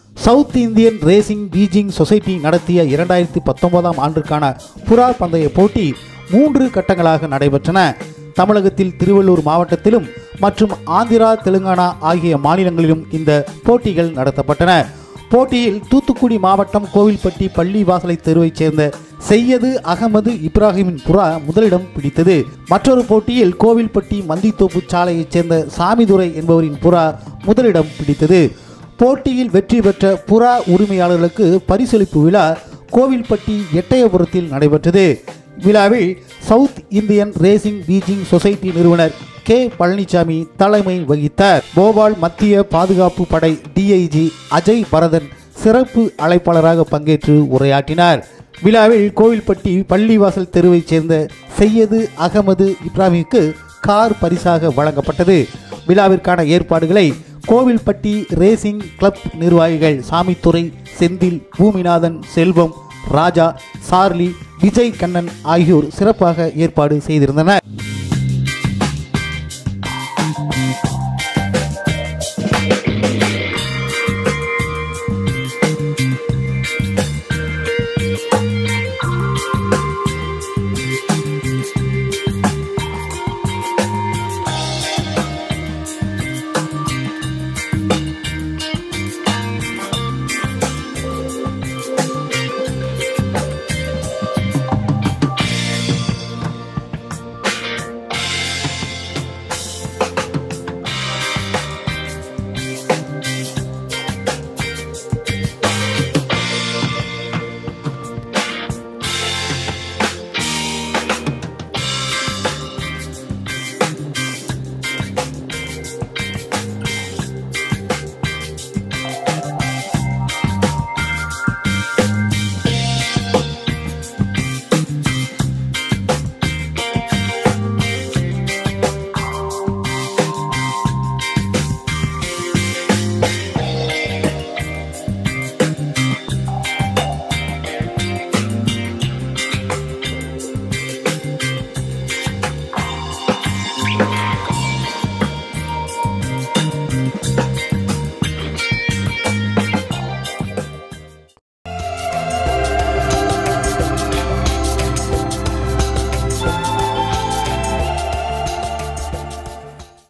south Indian racing pigeon society நடத்திய இரண்டாயிரத்தி பத்தொன்பதாம் ஆண்டுக்கான புறா பந்தய போட்டி மூன்று கட்டங்களாக நடைபெற்றன தமிழகத்தில் திருவள்ளூர் மாவட்டத்திலும் மற்றும் ஆந்திரா தெலுங்கானா ஆகிய மாநிலங்களிலும் இந்த போட்டிகள் நடத்தப்பட்டன போட்டியில் தூத்துக்குடி மாவட்டம் கோவில்பட்டி பள்ளி வாசலை தெருவைச் சேர்ந்த செய்யது அகமது இப்ராஹிமின் புறா முதலிடம் பிடித்தது மற்றொரு போட்டியில் கோவில்பட்டி மந்தித்தோப்பு சாலையைச் சேர்ந்த சாமிதுரை என்பவரின் புறா முதலிடம் பிடித்தது போட்டியில் வெற்றி பெற்ற புறா உரிமையாளர்களுக்கு பரிசளிப்பு விழா கோவில்பட்டி எட்டயபுரத்தில் நடைபெற்றது விழாவில் south Indian racing pigeon society நிறுவனர் கே பழனிசாமி தலைமை வகித்தார் போபால் மத்திய பாதுகாப்பு படை டிஐஜி அஜய் பரதன் சிறப்பு அழைப்பாளராக பங்கேற்று உரையாற்றினார் விழாவில் கோவில்பட்டி பள்ளிவாசல் தெருவைச் சேர்ந்த செய்யது அகமது இப்ராஹிமுக்கு கார் பரிசாக வழங்கப்பட்டது விழாவிற்கான ஏற்பாடுகளை கோவில்பட்டி ரேசிங் கிளப் நிர்வாகிகள் சாமித்துறை செந்தில் பூமிநாதன் செல்வம் ராஜா சார்லி விஜய் கண்ணன் ஆகியோர் சிறப்பாக ஏற்பாடு செய்திருந்தனர்